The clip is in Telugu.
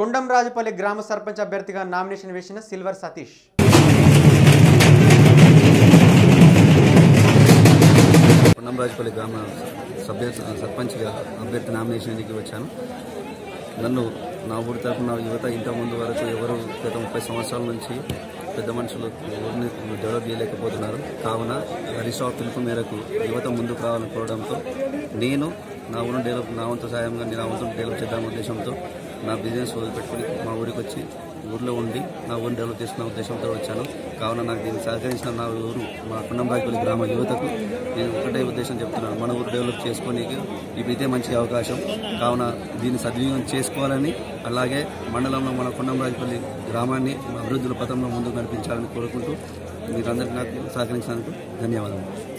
కుండం రాజుపల్లి గ్రామ సర్పంచ్ అభ్యర్థిగా నామినేషన్ వేసిన సిల్వర్ సతీష్ పొన్నంరాజుపల్లి గ్రామ సభ్య సర్పంచ్గా అభ్యర్థి నామినేషన్కి వచ్చాను నన్ను నా ఊరి తరఫున యువత ఇంతకుముందు వరకు ఎవరు గత ముప్పై సంవత్సరాల నుంచి పెద్ద మనుషులు ఊరిని డెవలప్ చేయలేకపోతున్నారు కావున హరీష్ రావు పిలుపు మేరకు యువత ముందుకు రావాలని కోరడంతో నేను నా ఊరిని డెవలప్ నా వంతు సాయంగా నా వంతు డెవలప్ చేద్దామనే ఉద్దేశంతో నా బిజినెస్ వదిలిపెట్టుకుని మా ఊరికి వచ్చి ఊర్లో ఉండి నా ఊరిని డెవలప్ చేసుకున్న ఉద్దేశంతో వచ్చాను కావున నాకు దీన్ని సహకరించిన నా ఊరు మా కుండంబాయిపల్లి గ్రామ యువతకు నేను ఒకటే ఉద్దేశం చెప్తున్నాను మన ఊరు డెవలప్ చేసుకోనీకి ఇప్పుడు ఇదే మంచి అవకాశం కావున దీన్ని సద్వినియోగం చేసుకోవాలని అలాగే మండలంలో మన కుండంరాజపల్లి గ్రామాన్ని అభివృద్ధుల పథంలో ముందుకు నడిపించాలని కోరుకుంటూ మీరందరికీ నాకు సహకరించినందుకు ధన్యవాదాలు